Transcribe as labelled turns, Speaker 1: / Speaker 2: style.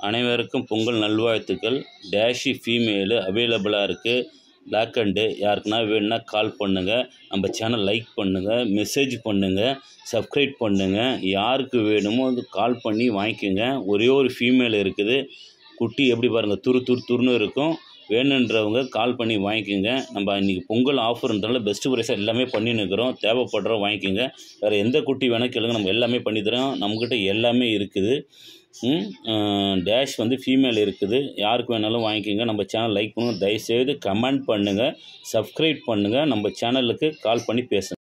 Speaker 1: அனைவருக்கும் பொங்கல் நல்வாழ்த்துக்கள் டேஷி ஃபீமேலு அவைலபிளாக இருக்குது பிளாக் அண்டு யாருக்குன்னா வேணும்னா கால் பண்ணுங்கள் நம்ம சேனல் லைக் பண்ணுங்கள் மெசேஜ் பண்ணுங்கள் சப்ஸ்கிரைப் பண்ணுங்கள் யாருக்கு வேணுமோ அது கால் பண்ணி வாங்கிக்கோங்க ஒரே ஒரு ஃபீமேல் இருக்குது குட்டி எப்படி பாருங்கள் துரு துரு துருன்னு இருக்கும் வேணுன்றவங்க கால் பண்ணி வாங்கிக்கோங்க நம்ம இன்றைக்கி பொங்கல் ஆஃபர்ன்றனால பெஸ்ட்டு ப்ரைஸாக எல்லாமே பண்ணின்னு இருக்கிறோம் தேவைப்படுறோம் வாங்கிக்கோங்க வேறு எந்த குட்டி வேணால் கேளுங்க நம்ம எல்லாமே பண்ணித்தரோம் நம்மக்கிட்ட எல்லாமே இருக்குது டேஷ் வந்து ஃபீமேல் இருக்குது யாருக்கு வேணாலும் வாங்கிக்கோங்க நம்ம சேனல் லைக் பண்ணுங்கள் தயவுசெய்து கமெண்ட் பண்ணுங்கள் சப்ஸ்கிரைப் பண்ணுங்கள் நம்ம சேனலுக்கு கால் பண்ணி பேசுங்க